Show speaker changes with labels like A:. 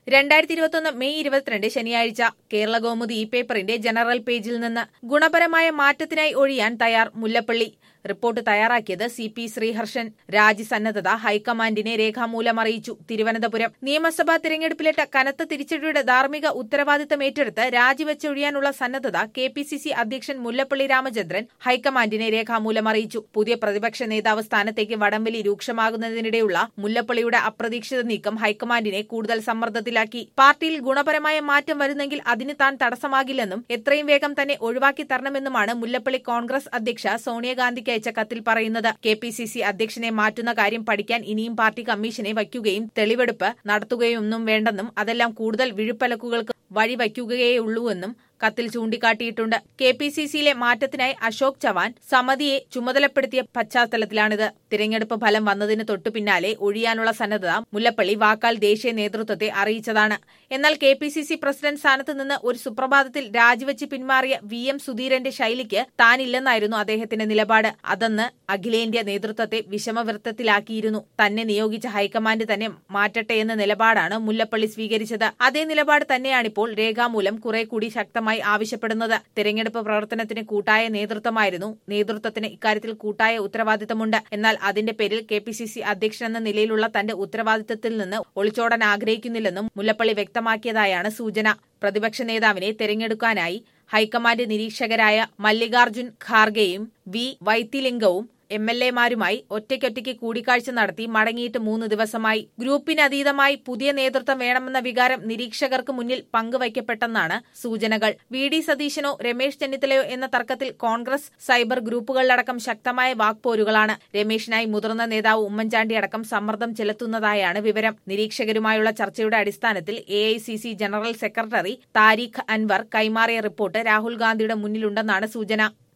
A: രണ്ടായിരത്തി ഇരുപത്തൊന്ന് മെയ് ഇരുപത്തിരണ്ട് ശനിയാഴ്ച കേരള കൗമുദി ഈ പേപ്പറിന്റെ ജനറൽ പേജിൽ നിന്ന് ഗുണപരമായ മാറ്റത്തിനായി ഒഴിയാൻ തയ്യാർ മുല്ലപ്പള്ളി റിപ്പോർട്ട് തയ്യാറാക്കിയത് സി പി ശ്രീഹർഷൻ രാജിസന്നദ്ധത ഹൈക്കമാൻഡിനെ രേഖാമൂലം അറിയിച്ചു തിരുവനന്തപുരം നിയമസഭാ തിരഞ്ഞെടുപ്പിലിട്ട കനത്ത തിരിച്ചടിയുടെ ധാർമ്മിക ഉത്തരവാദിത്തം ഏറ്റെടുത്ത് രാജിവെച്ചൊഴിയാനുള്ള സന്നദ്ധത കെ പി സി സി അധ്യക്ഷൻ മുല്ലപ്പള്ളി രാമചന്ദ്രൻ ഹൈക്കമാൻഡിനെ രേഖാമൂലം അറിയിച്ചു പുതിയ പ്രതിപക്ഷ നേതാവ് സ്ഥാനത്തേക്ക് വടംവലി രൂക്ഷമാകുന്നതിനിടെയുള്ള മുല്ലപ്പള്ളിയുടെ അപ്രതീക്ഷിത നീക്കം ഹൈക്കമാൻഡിനെ കൂടുതൽ സമ്മർദ്ദത്തിലാക്കി പാർട്ടിയിൽ ഗുണപരമായ മാറ്റം വരുന്നെങ്കിൽ അതിന് താൻ തടസ്സമാകില്ലെന്നും എത്രയും വേഗം തന്നെ ഒഴിവാക്കി തരണമെന്നുമാണ് മുല്ലപ്പള്ളി കോൺഗ്രസ് അധ്യക്ഷ സോണിയാഗാന്ധിക്ക് അയച്ച കത്തിൽ പറയുന്നത് കെ പി സി സി അധ്യക്ഷനെ മാറ്റുന്ന കാര്യം പഠിക്കാൻ ഇനിയും പാർട്ടി കമ്മീഷനെ വയ്ക്കുകയും തെളിവെടുപ്പ് നടത്തുകയൊന്നും വേണ്ടെന്നും അതെല്ലാം കൂടുതൽ വിഴുപ്പലക്കുകൾക്ക് വഴിവയ്ക്കുകയേയുള്ളൂവെന്നും കത്തിൽ ചൂണ്ടിക്കാട്ടിയിട്ടുണ്ട് കെ പി സി സിയിലെ മാറ്റത്തിനായി അശോക് ചവാൻ സമിതിയെ ചുമതലപ്പെടുത്തിയ പശ്ചാത്തലത്തിലാണിത് തിരഞ്ഞെടുപ്പ് ഫലം വന്നതിന് തൊട്ടു പിന്നാലെ ഒഴിയാനുള്ള സന്നദ്ധത മുല്ലപ്പള്ളി വാക്കാൽ ദേശീയ നേതൃത്വത്തെ അറിയിച്ചതാണ് എന്നാൽ K P C C president സ്ഥാനത്ത് നിന്ന് ഒരു സുപ്രഭാതത്തിൽ രാജിവെച്ച് പിന്മാറിയ വി എം സുധീരന്റെ ശൈലിക്ക് താനില്ലെന്നായിരുന്നു അദ്ദേഹത്തിന്റെ നിലപാട് അതെന്ന് അഖിലേന്ത്യാ നേതൃത്വത്തെ വിഷമവൃത്തത്തിലാക്കിയിരുന്നു തന്നെ നിയോഗിച്ച ഹൈക്കമാൻഡ് തന്നെ മാറ്റട്ടെ എന്ന നിലപാടാണ് മുല്ലപ്പള്ളി സ്വീകരിച്ചത് അതേ നിലപാട് തന്നെയാണിപ്പോൾ രേഖാമൂലം കുറെ കൂടി ശക്തമായി ആവശ്യപ്പെടുന്നത് തിരഞ്ഞെടുപ്പ് പ്രവർത്തനത്തിന് കൂട്ടായ നേതൃത്വമായിരുന്നു നേതൃത്വത്തിന് ഇക്കാര്യത്തിൽ കൂട്ടായ ഉത്തരവാദിത്തമുണ്ട് എന്നാൽ അതിന്റെ പേരിൽ കെ പി സി സി അധ്യക്ഷൻ എന്ന നിലയിലുള്ള തന്റെ ഉത്തരവാദിത്തത്തിൽ നിന്ന് ഒളിച്ചോടാൻ ആഗ്രഹിക്കുന്നില്ലെന്നും മുല്ലപ്പള്ളി വ്യക്തമാക്കിയതായാണ് സൂചന പ്രതിപക്ഷ നേതാവിനെ തെരഞ്ഞെടുക്കാനായി ഹൈക്കമാൻഡ് നിരീക്ഷകരായ മല്ലികാർജുൻ ഖാർഗെയും വി വൈത്തിലിംഗവും എം എൽ എമാരുമായി ഒറ്റയ്ക്കൊറ്റയ്ക്ക് കൂടിക്കാഴ്ച നടത്തി മടങ്ങിയിട്ട് മൂന്ന് ദിവസമായി ഗ്രൂപ്പിനതീതമായി പുതിയ നേതൃത്വം വേണമെന്ന വികാരം നിരീക്ഷകർക്ക് മുന്നിൽ പങ്കുവയ്ക്കപ്പെട്ടെന്നാണ് സൂചനകൾ വി ഡി സതീശനോ രമേശ് ചെന്നിത്തലയോ എന്ന തർക്കത്തിൽ കോൺഗ്രസ് സൈബർ ഗ്രൂപ്പുകളിലടക്കം ശക്തമായ വാക്പോരുകളാണ് രമേശിനായി മുതിർന്ന നേതാവ് ഉമ്മൻചാണ്ടി അടക്കം സമ്മർദ്ദം ചെലുത്തുന്നതായാണ് വിവരം നിരീക്ഷകരുമായുള്ള ചർച്ചയുടെ അടിസ്ഥാനത്തിൽ A general secretary Tariq Anwar കൈമാറിയ റിപ്പോർട്ട് രാഹുൽ ഗാന്ധിയുടെ മുന്നിലുണ്ടെന്നാണ് സൂചന